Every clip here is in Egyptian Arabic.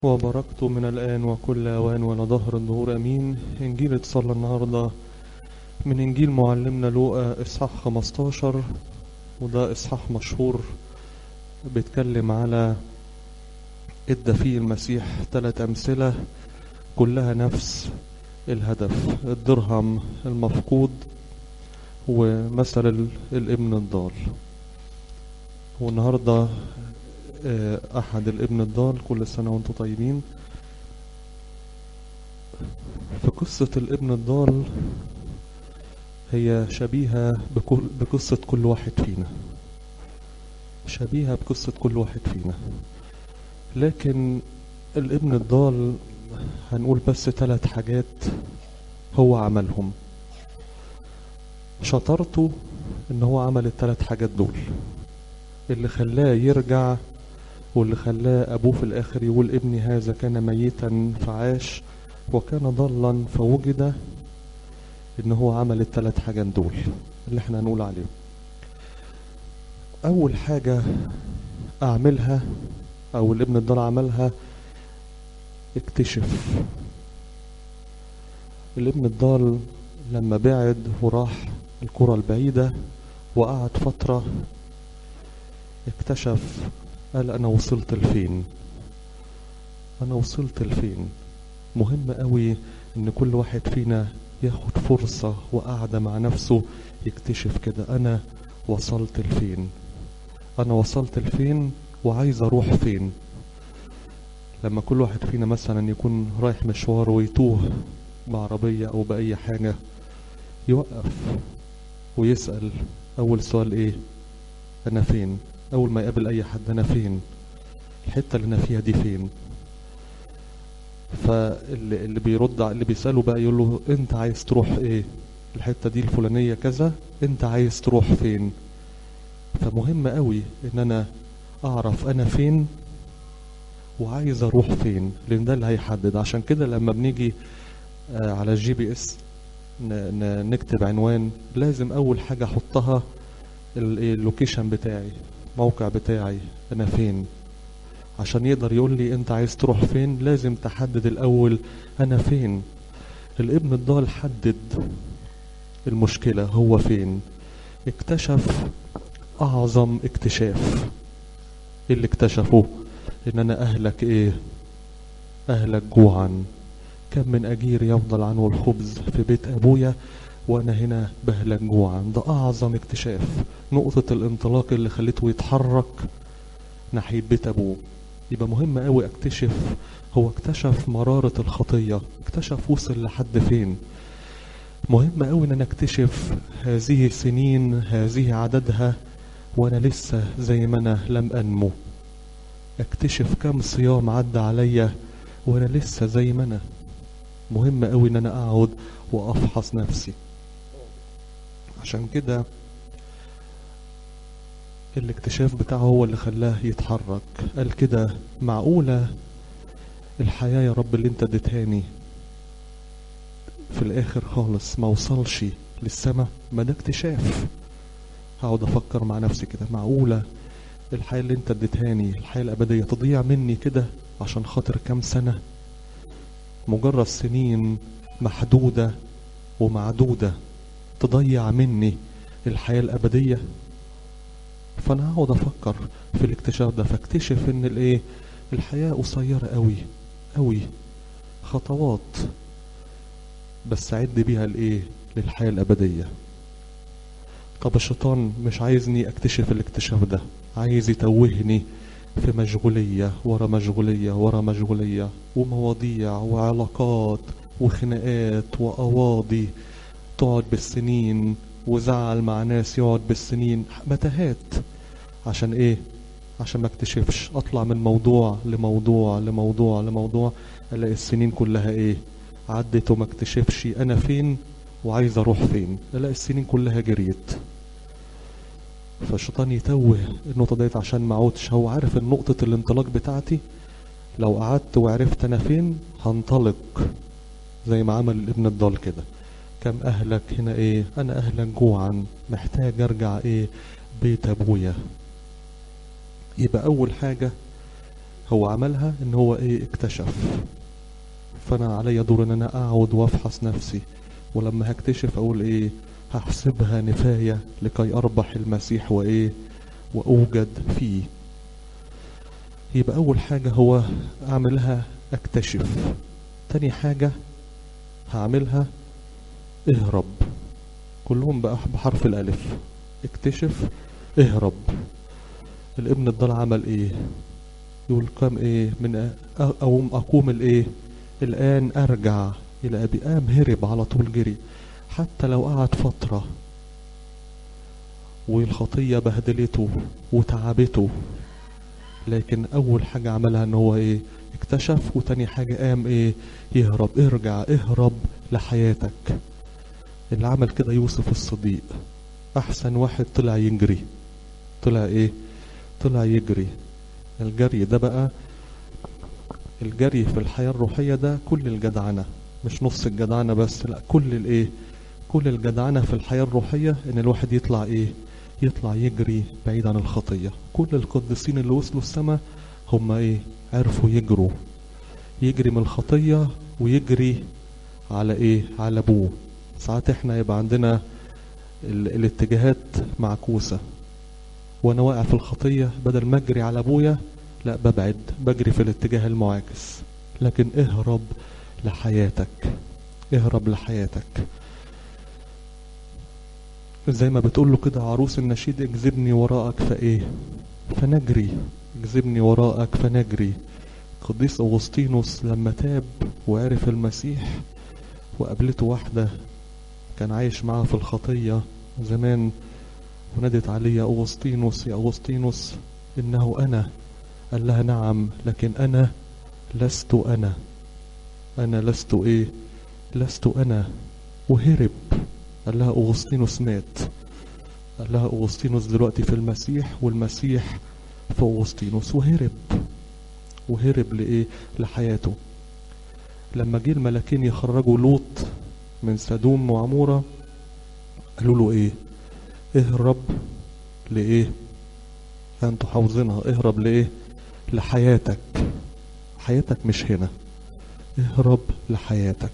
وبركت من الآن وكل أوان ولظهر الظهور أمين إنجيل اتصلى النهاردة من إنجيل معلمنا لوقا إصحاح 15 وده إصحاح مشهور بيتكلم على ادى فيه المسيح ثلاث أمثلة كلها نفس الهدف الدرهم المفقود ومثل ال- الابن الضال والنهارده آه، أحد الابن الضال كل سنة وانتم طيبين في قصة الابن الضال هي شبيهة بكل بقصة كل واحد فينا شبيهة بقصة كل واحد فينا لكن الابن الضال هنقول بس ثلاث حاجات هو عملهم شطارته ان هو عمل الثلاث حاجات دول اللي خلاه يرجع واللي خلاه أبوه في الآخر يقول ابني هذا كان ميتا فعاش وكان ضلا فوجد إن هو عمل الثلاث حاجات دول اللي احنا هنقول عليهم أول حاجة أعملها أو الابن الضال عملها اكتشف الابن الضال لما بعد وراح القرى البعيدة وقعد فترة اكتشف قال انا وصلت لفين انا وصلت لفين مهم قوي ان كل واحد فينا ياخد فرصة وقعدة مع نفسه يكتشف كده انا وصلت لفين انا وصلت لفين وعايز اروح فين لما كل واحد فينا مثلا يكون رايح مشوار ويتوه بعربية او بأي حاجة يوقف ويسأل اول سؤال ايه انا فين اول ما يقابل اي حد انا فين الحته اللي انا فيها دي فين فاللي اللي بيرد على اللي بيساله بقى يقول له انت عايز تروح ايه الحته دي الفلانيه كذا انت عايز تروح فين فمهم قوي ان انا اعرف انا فين وعايز اروح فين لان ده اللي هيحدد عشان كده لما بنيجي آه، على الجي بي اس ن- ن- نكتب عنوان لازم اول حاجه احطها ال- إيه اللوكيشن بتاعي موقع بتاعي انا فين عشان يقدر يقول لي انت عايز تروح فين لازم تحدد الاول انا فين الابن الضال حدد المشكلة هو فين اكتشف اعظم اكتشاف إيه اللي اكتشفه ان انا اهلك ايه اهلك جوعا كم من اجير يفضل عنه الخبز في بيت ابويا وانا هنا بهلك جوعا ده اعظم اكتشاف نقطة الانطلاق اللي خليته يتحرك ناحية بيت ابوه يبقى مهم قوي اكتشف هو اكتشف مرارة الخطية اكتشف وصل لحد فين مهم قوي ان انا اكتشف هذه سنين هذه عددها وانا لسه زي ما انا لم انمو اكتشف كم صيام عدى عليا وانا لسه زي ما انا مهم قوي ان انا اقعد وافحص نفسي عشان كده الاكتشاف بتاعه هو اللي خلاه يتحرك قال كده معقولة الحياة يا رب اللي انت اديتهاني في الاخر خالص ما وصلش للسما ما ده اكتشاف هقعد افكر مع نفسي كده معقولة الحياة اللي انت اديتهاني الحياة الابدية تضيع مني كده عشان خاطر كام سنة مجرد سنين محدودة ومعدودة تضيع مني الحياة الأبدية فأنا هقعد أفكر في الاكتشاف ده فاكتشف إن الإيه الحياة قصيرة أوي أوي خطوات بس أعد بيها الإيه للحياة الأبدية طب الشيطان مش عايزني أكتشف الاكتشاف ده عايز يتوهني في مشغولية ورا مشغولية ورا مشغولية ومواضيع وعلاقات وخناقات وقواضي تقعد بالسنين وزعل مع ناس يقعد بالسنين متاهات عشان ايه عشان ما اكتشفش اطلع من موضوع لموضوع لموضوع لموضوع الاقي السنين كلها ايه عدت وما اكتشفش انا فين وعايز اروح فين الاقي السنين كلها جريت فالشيطان يتوه النقطة ديت عشان ما اعودش هو عارف ان نقطة الانطلاق بتاعتي لو قعدت وعرفت انا فين هنطلق زي ما عمل الابن الضال كده كم اهلك هنا ايه انا اهلك جوعا محتاج ارجع ايه بيت ابويا يبقى اول حاجة هو عملها ان هو ايه اكتشف فانا عليا دور ان انا اقعد وافحص نفسي ولما هكتشف اقول ايه هحسبها نفاية لكي اربح المسيح وايه واوجد فيه يبقى اول حاجة هو اعملها اكتشف تاني حاجة هعملها اهرب كلهم بقى بحرف الالف اكتشف اهرب الابن الضال عمل ايه يقول قام ايه من اقوم اقوم الايه الان ارجع الى ابي قام هرب على طول جري حتى لو قعد فترة والخطية بهدلته وتعبته لكن اول حاجة عملها ان هو ايه اكتشف وتاني حاجة قام ايه يهرب ارجع اهرب لحياتك اللي عمل كده يوسف الصديق احسن واحد طلع يجري طلع ايه طلع يجري الجري ده بقى الجري في الحياة الروحية ده كل الجدعنة مش نص الجدعنة بس لا كل الايه كل الجدعنة في الحياة الروحية ان الواحد يطلع ايه يطلع يجري بعيد عن الخطية كل القديسين اللي وصلوا السماء هم ايه عرفوا يجروا يجري من الخطية ويجري على ايه على ابوه ساعات احنا يبقى عندنا ال... الاتجاهات معكوسة وانا واقع في الخطية بدل ما اجري على ابويا لا ببعد بجري في الاتجاه المعاكس لكن اهرب لحياتك اهرب لحياتك زي ما بتقول له كده عروس النشيد اجذبني وراءك فايه فنجري اجذبني وراءك فنجري قديس أغسطينوس لما تاب وعرف المسيح وقابلته واحدة كان عايش معاها في الخطية زمان ونادت عليه يا أغسطينوس يا أغسطينوس إنه أنا قال لها نعم لكن أنا لست أنا أنا لست إيه لست أنا وهرب قال لها أغسطينوس مات قال لها أغسطينوس دلوقتي في المسيح والمسيح في أغسطينوس وهرب وهرب لإيه لحياته لما جه الملاكين يخرجوا لوط من سدوم وعمورة قالوا له إيه اهرب لإيه أنتوا حافظينها اهرب لإيه لحياتك حياتك مش هنا اهرب لحياتك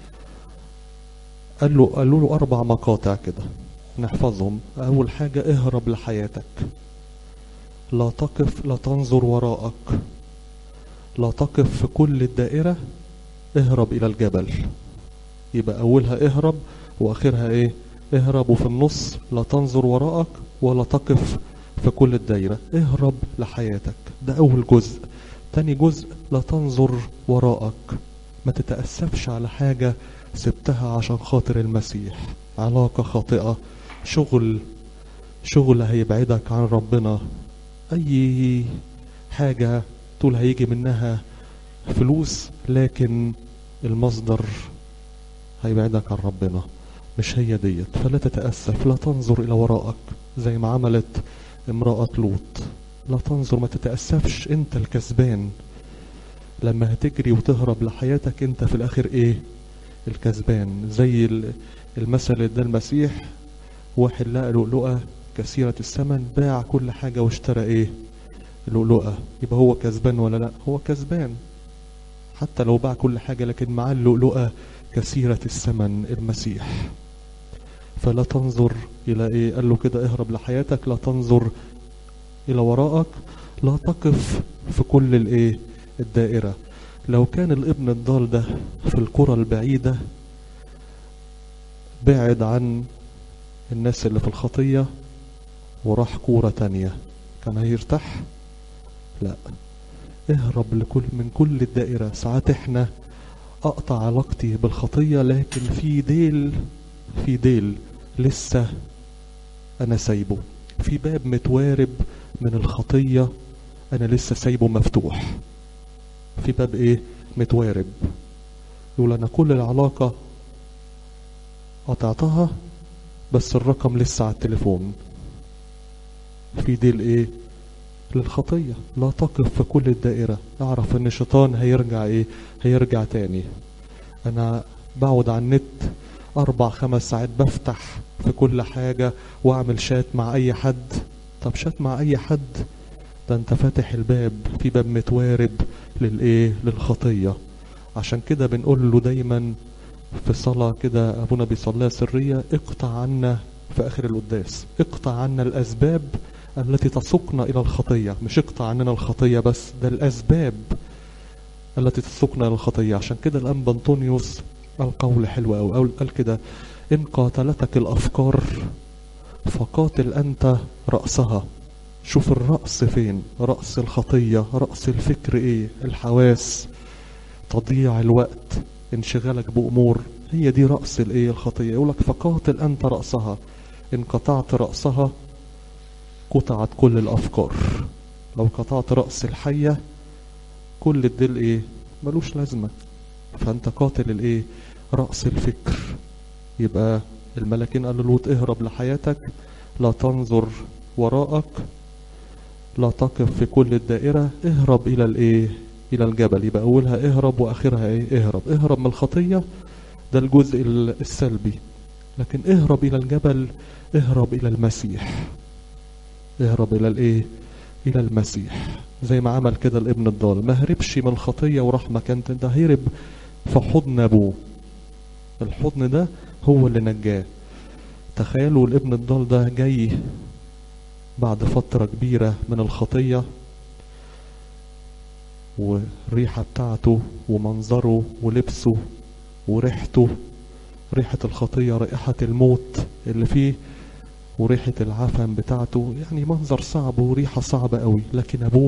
قال له قالوا له أربع مقاطع كده نحفظهم أول حاجة اهرب لحياتك لا تقف لا تنظر وراءك لا تقف في كل الدائرة اهرب إلى الجبل يبقى أولها اهرب وآخرها إيه اهرب وفي النص لا تنظر وراءك ولا تقف في كل الدايرة اهرب لحياتك ده أول جزء تاني جزء لا تنظر وراءك ما تتأسفش على حاجة سبتها عشان خاطر المسيح علاقة خاطئة شغل شغل هيبعدك عن ربنا أي حاجة تقول هيجي منها فلوس لكن المصدر هيبعدك عن ربنا مش هي ديت فلا تتأسف لا تنظر إلى وراءك زي ما عملت امرأة لوط لا تنظر ما تتأسفش انت الكسبان لما هتجري وتهرب لحياتك انت في الاخر ايه الكسبان زي المثل ده المسيح واحد لقى لؤلؤة كثيرة الثمن باع كل حاجة واشترى ايه لؤلؤة يبقى هو كسبان ولا لا هو كسبان حتى لو باع كل حاجة لكن معاه اللؤلؤة كثيرة الثمن المسيح فلا تنظر إلى إيه قال له كده اهرب لحياتك لا تنظر إلى وراءك لا تقف في كل الإيه الدائرة لو كان الابن الضال ده في القرى البعيدة بعد عن الناس اللي في الخطية وراح كورة تانية كان هيرتاح لا اهرب لكل من كل الدائرة ساعات احنا اقطع علاقتي بالخطية لكن في ديل في ديل لسه انا سايبه في باب متوارب من الخطية انا لسه سايبه مفتوح في باب ايه متوارب يقول انا كل العلاقة قطعتها بس الرقم لسه على التليفون في ديل ايه للخطية لا تقف في كل الدائرة اعرف ان الشيطان هيرجع ايه هيرجع تاني انا بقعد على النت اربع خمس ساعات بفتح في كل حاجة واعمل شات مع اي حد طب شات مع اي حد ده انت فاتح الباب في باب متوارب للايه للخطيه عشان كده بنقول له دايما في صلاة كده أبونا بيصليها سرية اقطع عنا في آخر القداس اقطع عنا الأسباب التي تسوقنا إلى الخطية مش اقطع عننا الخطية بس ده الأسباب التي تسوقنا إلى الخطية عشان كده الأنبا أنطونيوس قال قول حلو أوي قال كده إن قاتلتك الأفكار فقاتل أنت رأسها شوف الرأس فين رأس الخطية رأس الفكر إيه الحواس تضييع الوقت انشغالك بأمور هي دي رأس الإيه الخطية يقولك فقاتل أنت رأسها إن قطعت رأسها قطعت كل الأفكار لو قطعت رأس الحية كل الدل إيه ملوش لازمة فأنت قاتل الإيه رأس الفكر يبقى الملاكين قالوا لوط اهرب لحياتك لا تنظر وراءك لا تقف في كل الدائرة اهرب إلى الإيه إلى الجبل يبقى أولها اهرب وآخرها إيه اهرب اهرب من الخطية ده الجزء السلبي لكن اهرب إلى الجبل اهرب إلى المسيح اهرب إلى الإيه إلى المسيح زي ما عمل كده الابن الضال ما هربش من الخطية وراح مكان ده هرب في حضن أبوه الحضن ده هو اللي نجاه تخيلوا الابن الضال ده جاي بعد فترة كبيرة من الخطية والريحة بتاعته ومنظره ولبسه وريحته ريحة الخطية رائحة الموت اللي فيه وريحة العفن بتاعته يعني منظر صعب وريحة صعبة قوي لكن أبوه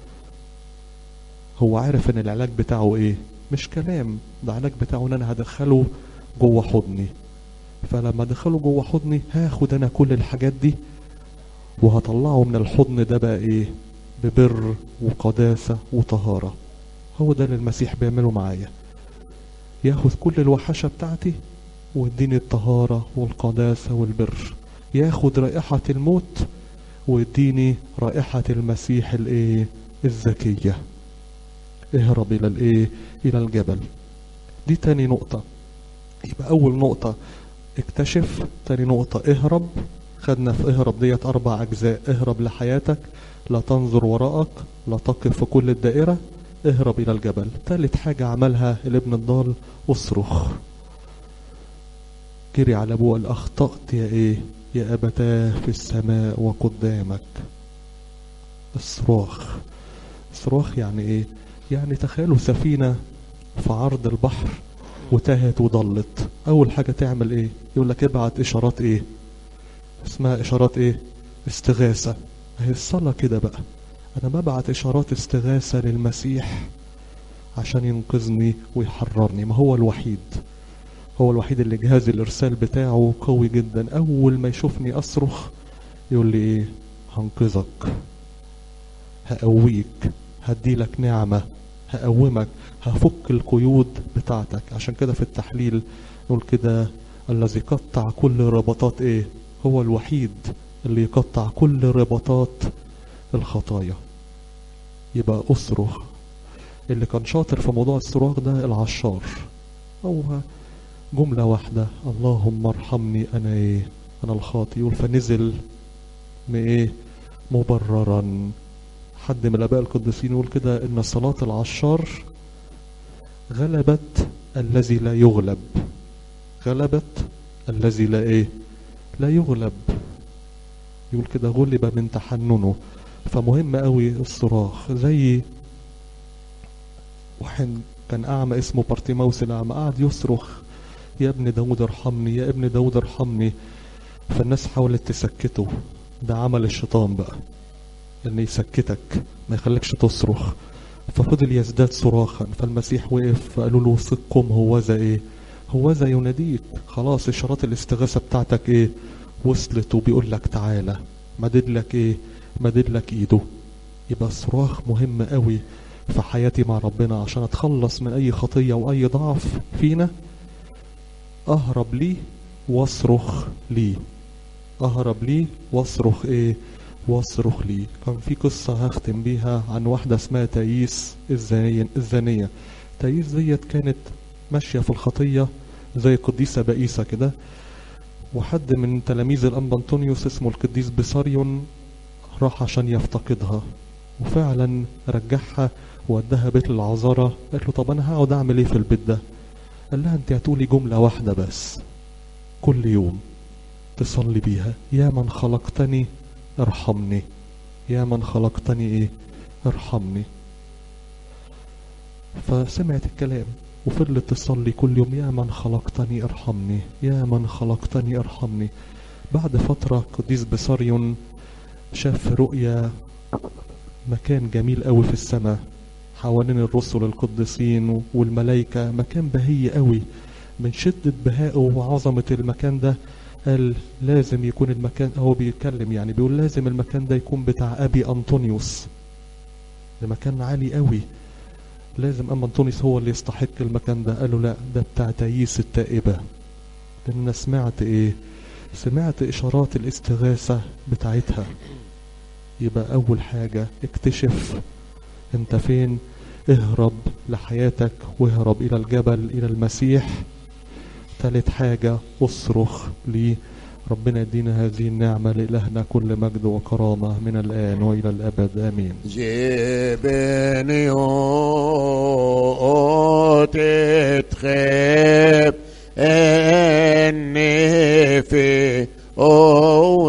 هو عارف ان العلاج بتاعه ايه مش كلام ده العلاج بتاعه ان انا هدخله جوه حضني فلما ادخله جوه حضني هاخد انا كل الحاجات دي وهطلعه من الحضن ده بقى ايه ببر وقداسة وطهارة هو ده اللي المسيح بيعمله معايا ياخد كل الوحشة بتاعتي ويديني الطهارة والقداسة والبر ياخد رائحة الموت ويديني رائحة المسيح الايه الذكية اهرب الى الايه الى الجبل دي تاني نقطة يبقى اول نقطة اكتشف تاني نقطة اهرب خدنا في اهرب ديت اربع اجزاء اهرب لحياتك لا تنظر وراءك لا تقف في كل الدائرة اهرب الى الجبل تالت حاجة عملها الابن الضال اصرخ جري على ابوه قال اخطأت يا ايه يا ابتاه في السماء وقدامك الصراخ صراخ يعني ايه يعني تخيلوا سفينة في عرض البحر وتاهت وضلت اول حاجة تعمل ايه يقول لك ابعت اشارات ايه اسمها اشارات ايه استغاثة هي الصلاة كده بقى انا ببعت اشارات استغاثة للمسيح عشان ينقذني ويحررني ما هو الوحيد هو الوحيد اللي جهاز الارسال بتاعه قوي جدا اول ما يشوفني اصرخ يقول لي ايه هنقذك هقويك هديلك نعمة هقومك هفك القيود بتاعتك عشان كده في التحليل نقول كده الذي قطع كل رباطات ايه هو الوحيد اللي يقطع كل رباطات الخطايا يبقى اصرخ اللي كان شاطر في موضوع الصراخ ده العشار هو جملة واحدة اللهم ارحمني انا ايه انا الخاطي يقول فنزل من ايه مبررا حد من الاباء القديسين يقول كده ان صلاة العشار غلبت الذي لا يغلب غلبت الذي لا ايه لا يغلب يقول كده غلب من تحننه فمهم قوي الصراخ زي واحد كان اعمى اسمه بارتيماوس الاعمى قعد يصرخ يا ابن داود ارحمني يا ابن داود ارحمني فالناس حاولت تسكته ده عمل الشيطان بقى ان يسكتك ما يخليكش تصرخ ففضل يزداد صراخا فالمسيح وقف فقالوا له ثقكم هوذا ايه هوذا يناديك خلاص اشارات الاستغاثه بتاعتك ايه وصلت وبيقول لك تعالى مدد لك ايه مدد لك ايده يبقى الصراخ مهم قوي في حياتي مع ربنا عشان اتخلص من اي خطيه واي ضعف فينا اهرب ليه واصرخ ليه اهرب ليه واصرخ ايه واصرخ لي كان في قصة هختم بيها عن واحدة اسمها تاييس الزانية الزانية تاييس ديت كانت ماشية في الخطية زي قديسة بائسة كده وحد من تلاميذ الأنبا أنطونيوس اسمه القديس بيساريون راح عشان يفتقدها وفعلا رجعها ووداها بيت العذارة قالت له طب انا هقعد اعمل ايه في البيت ده قال لها انت هتقولي جملة واحدة بس كل يوم تصلي بيها يا من خلقتني ارحمني يا من خلقتني ايه ارحمني فسمعت الكلام وفضلت تصلي كل يوم يا من خلقتني ارحمني يا من خلقتني ارحمني بعد فترة قديس بصريون شاف رؤيا مكان جميل قوي في السماء حوالين الرسل القديسين والملائكة مكان بهي قوي من شدة بهائه وعظمة المكان ده قال لازم يكون المكان هو بيتكلم يعني بيقول لازم المكان ده يكون بتاع أبي أنطونيوس ده مكان عالي قوي لازم أما أنطونيوس هو اللي يستحق المكان ده قالوا لا ده بتاع تاييس التائبة لأن أنا سمعت إيه سمعت إشارات الاستغاثة بتاعتها يبقى أول حاجة اكتشف أنت فين اهرب لحياتك واهرب إلى الجبل إلى المسيح ثالث حاجة اصرخ لي ربنا يدينا هذه النعمة لإلهنا كل مجد وكرامة من الآن وإلى الأبد آمين جبني تتخيب اني في